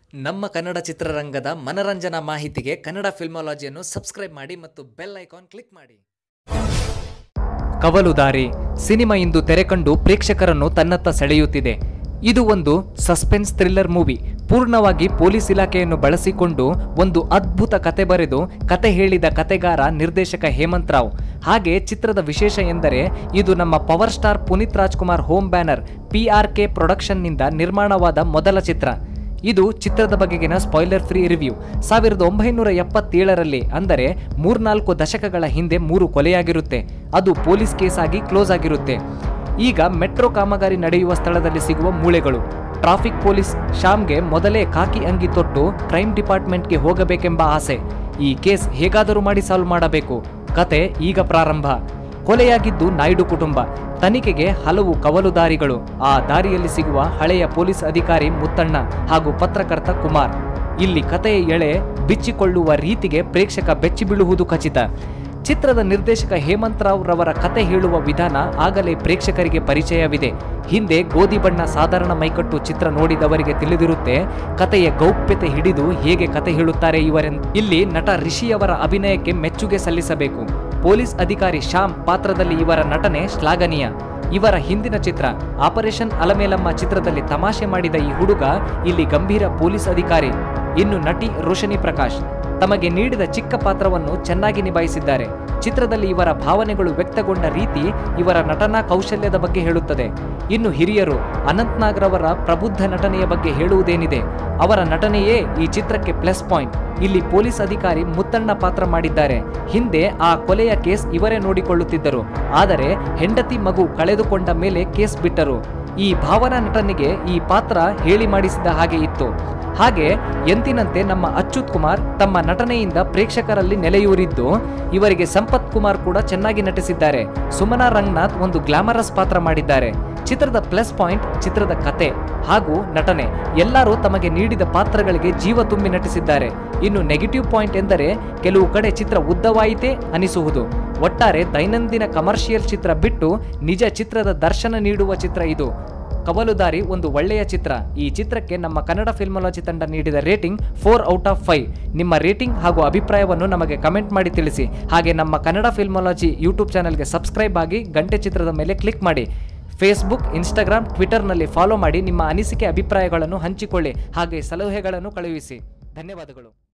ನಮ್ಮ ಕನ್ನಡ ಚಿತ್ರರಂಗದ ಮನರಂಜನಾ ಮಾಹಿತಿಗೆ ಕನ್ನಡ ಫಿಲ್ಮಾಲಜಿಯನ್ನು ಸಬ್ಸ್ಕ್ರೈಬ್ ಮಾಡಿ ಮತ್ತು ಬೆಲ್ ಐಕಾನ್ ಕ್ಲಿಕ್ ಮಾಡಿ ಕವಲುದಾರಿ ಸಿನಿಮಾ ಇಂದು ತೆರೆಕಂಡು ಪ್ರೇಕ್ಷಕರನ್ನು ತನ್ನತ್ತ ಸೆಳೆಯುತ್ತಿದೆ ಇದು ಒಂದು ಸಸ್ಪೆನ್ಸ್ ಥ್ರಿಲ್ಲರ್ ಮೂವಿ ಪೂರ್ಣವಾಗಿ ಪೊಲೀಸ್ ಇಲಾಖೆಯನ್ನು ಬಳಸಿಕೊಂಡು ಒಂದು ಅದ್ಭುತ ಕತೆ ಬರೆದು ಕತೆ ಹೇಳಿದ ಕತೆಗಾರ ನಿರ್ದೇಶಕ ಹೇಮಂತ್ ರಾವ್ ಹಾಗೆ ಚಿತ್ರದ ವಿಶೇಷ ಎಂದರೆ ಇದು ನಮ್ಮ power star Puneeth Rajkumar home banner P R K ಪ್ರೊಡಕ್ಷನ್ನಿಂದ ನಿರ್ಮಾಣವಾದ ಮೊದಲ ಚಿತ್ರ ಇದು ಚಿತ್ರದ ಬಗೆಗಿನ ಸ್ಪಾಯ್ಲರ್ ಫ್ರೀ ರಿವ್ಯೂ ಸಾವಿರದ ಒಂಬೈನೂರ ಎಪ್ಪತ್ತೇಳರಲ್ಲಿ ಅಂದರೆ ಮೂರ್ನಾಲ್ಕು ದಶಕಗಳ ಹಿಂದೆ ಮೂರು ಕೊಲೆಯಾಗಿರುತ್ತೆ ಅದು ಪೊಲೀಸ್ ಕೇಸ್ ಆಗಿ ಕ್ಲೋಸ್ ಆಗಿರುತ್ತೆ ಈಗ ಮೆಟ್ರೋ ಕಾಮಗಾರಿ ನಡೆಯುವ ಸ್ಥಳದಲ್ಲಿ ಸಿಗುವ ಮೂಳೆಗಳು ಟ್ರಾಫಿಕ್ ಪೊಲೀಸ್ ಶ್ಯಾಮ್ಗೆ ಮೊದಲೇ ಕಾಕಿ ಅಂಗಿ ತೊಟ್ಟು ಕ್ರೈಮ್ ಡಿಪಾರ್ಟ್ಮೆಂಟ್ಗೆ ಹೋಗಬೇಕೆಂಬ ಆಸೆ ಈ ಕೇಸ್ ಹೇಗಾದರೂ ಮಾಡಿ ಸಾಲ್ವ್ ಮಾಡಬೇಕು ಕತೆ ಈಗ ಪ್ರಾರಂಭ ಕೊಲೆಯಾಗಿದ್ದು ನಾಯ್ಡು ಕುಟುಂಬ ತನಿಖೆಗೆ ಹಲವು ಕವಲುದಾರಿಗಳು ಆ ದಾರಿಯಲ್ಲಿ ಸಿಗುವ ಹಳೆಯ ಪೊಲೀಸ್ ಅಧಿಕಾರಿ ಮುತ್ತಣ್ಣ ಹಾಗೂ ಪತ್ರಕರ್ತ ಕುಮಾರ್ ಇಲ್ಲಿ ಕತೆಯ ಎಳೆ ಬಿಚ್ಚಿಕೊಳ್ಳುವ ರೀತಿಗೆ ಪ್ರೇಕ್ಷಕ ಬೆಚ್ಚಿ ಬೀಳುವುದು ಖಚಿತ ಚಿತ್ರದ ನಿರ್ದೇಶಕ ಹೇಮಂತ್ ರಾವ್ ರವರ ಕತೆ ಹೇಳುವ ವಿಧಾನ ಆಗಲೇ ಪ್ರೇಕ್ಷಕರಿಗೆ ಪರಿಚಯವಿದೆ ಹಿಂದೆ ಗೋಧಿ ಬಣ್ಣ ಸಾಧಾರಣ ಮೈಕಟ್ಟು ಚಿತ್ರ ನೋಡಿದವರಿಗೆ ತಿಳಿದಿರುತ್ತೆ ಕತೆಯ ಗೌಪ್ಯತೆ ಹಿಡಿದು ಹೇಗೆ ಕತೆ ಹೇಳುತ್ತಾರೆ ಇವರೆಂದು ಇಲ್ಲಿ ನಟ ರಿಷಿಯವರ ಅಭಿನಯಕ್ಕೆ ಮೆಚ್ಚುಗೆ ಸಲ್ಲಿಸಬೇಕು ಪೊಲೀಸ್ ಅಧಿಕಾರಿ ಶ್ಯಾಮ್ ಪಾತ್ರದಲ್ಲಿ ಇವರ ನಟನೆ ಶ್ಲಾಘನೀಯ ಇವರ ಹಿಂದಿನ ಚಿತ್ರ ಆಪರೇಷನ್ ಅಲಮೇಲಮ್ಮ ಚಿತ್ರದಲ್ಲಿ ತಮಾಷೆ ಮಾಡಿದ ಈ ಹುಡುಗ ಇಲ್ಲಿ ಗಂಭೀರ ಪೊಲೀಸ್ ಅಧಿಕಾರಿ ಇನ್ನು ನಟಿ ರೋಶನಿ ಪ್ರಕಾಶ್ ತಮಗೆ ನೀಡಿದ ಚಿಕ್ಕ ಪಾತ್ರವನ್ನು ಚೆನ್ನಾಗಿ ನಿಭಾಯಿಸಿದ್ದಾರೆ ಚಿತ್ರದಲ್ಲಿ ಇವರ ಭಾವನೆಗಳು ವ್ಯಕ್ತಗೊಂಡ ರೀತಿ ಇವರ ನಟನಾ ಕೌಶಲ್ಯದ ಬಗ್ಗೆ ಹೇಳುತ್ತದೆ ಇನ್ನು ಹಿರಿಯರು ಅನಂತ್ ರವರ ಪ್ರಬುದ್ಧ ನಟನೆಯ ಬಗ್ಗೆ ಹೇಳುವುದೇನಿದೆ ಅವರ ನಟನೆಯೇ ಈ ಚಿತ್ರಕ್ಕೆ ಪ್ಲಸ್ ಪಾಯಿಂಟ್ ಇಲ್ಲಿ ಪೊಲೀಸ್ ಅಧಿಕಾರಿ ಮುತ್ತಣ್ಣ ಪಾತ್ರ ಮಾಡಿದ್ದಾರೆ ಹಿಂದೆ ಆ ಕೊಲೆಯ ಕೇಸ್ ಇವರೇ ನೋಡಿಕೊಳ್ಳುತ್ತಿದ್ದರು ಆದರೆ ಹೆಂಡತಿ ಮಗು ಕಳೆದುಕೊಂಡ ಮೇಲೆ ಕೇಸ್ ಬಿಟ್ಟರು ಈ ಭಾವನಾ ನಟನೆಗೆ ಈ ಪಾತ್ರ ಹೇಳಿ ಮಾಡಿಸಿದ ಹಾಗೆ ಇತ್ತು ಹಾಗೆ ಎಂದಿನಂತೆ ನಮ್ಮ ಅಚ್ಯುತ್ ಕುಮಾರ್ ತಮ್ಮ ನಟನೆಯಿಂದ ಪ್ರೇಕ್ಷಕರಲ್ಲಿ ನೆಲೆಯೂರಿದ್ದು ಇವರಿಗೆ ಸಂಪತ್ ಕುಮಾರ್ ಕೂಡ ಚೆನ್ನಾಗಿ ನಟಿಸಿದ್ದಾರೆ ಸುಮನಾ ರಂಗನಾಥ್ ಒಂದು ಗ್ಲಾಮರಸ್ ಪಾತ್ರ ಮಾಡಿದ್ದಾರೆ ಚಿತ್ರದ ಪ್ಲಸ್ ಪಾಯಿಂಟ್ ಚಿತ್ರದ ಕತೆ ಹಾಗೂ ನಟನೆ ಎಲ್ಲರೂ ತಮಗೆ ನೀಡಿದ ಪಾತ್ರಗಳಿಗೆ ಜೀವ ತುಂಬಿ ನಟಿಸಿದ್ದಾರೆ ಇನ್ನು ನೆಗೆಟಿವ್ ಪಾಯಿಂಟ್ ಎಂದರೆ ಕೆಲವು ಕಡೆ ಚಿತ್ರ ಉದ್ದವಾಯಿತೇ ಅನಿಸುವುದು ಒಟ್ಟಾರೆ ದೈನಂದಿನ ಕಮರ್ಷಿಯಲ್ ಚಿತ್ರ ಬಿಟ್ಟು ನಿಜ ಚಿತ್ರದ ದರ್ಶನ ನೀಡುವ ಚಿತ್ರ ಇದು ಕವಲುದಾರಿ ಒಂದು ಒಳ್ಳೆಯ ಚಿತ್ರ ಈ ಚಿತ್ರಕ್ಕೆ ನಮ್ಮ ಕನ್ನಡ ಫಿಲ್ಮಾಲಜಿ ತಂಡ ನೀಡಿದ rating four out of five ನಿಮ್ಮ ರೇಟಿಂಗ್ ಹಾಗೂ ಅಭಿಪ್ರಾಯವನ್ನು ನಮಗೆ ಕಮೆಂಟ್ ಮಾಡಿ ತಿಳಿಸಿ ಹಾಗೆ ನಮ್ಮ ಕನ್ನಡ ಫಿಲ್ಮಾಲಜಿ ಯೂಟ್ಯೂಬ್ ಚಾನಲ್ಗೆ ಸಬ್ಸ್ಕ್ರೈಬ್ ಆಗಿ ಗಂಟೆ ಚಿತ್ರದ ಮೇಲೆ ಕ್ಲಿಕ್ ಮಾಡಿ ಫೇಸ್ಬುಕ್ ಇನ್ಸ್ಟಾಗ್ರಾಮ್ ಟ್ವಿಟರ್ನಲ್ಲಿ ಫಾಲೋ ಮಾಡಿ ನಿಮ್ಮ ಅನಿಸಿಕೆ ಅಭಿಪ್ರಾಯಗಳನ್ನು ಹಂಚಿಕೊಳ್ಳಿ ಹಾಗೆ ಸಲಹೆಗಳನ್ನು ಕಳುಹಿಸಿ ಧನ್ಯವಾದಗಳು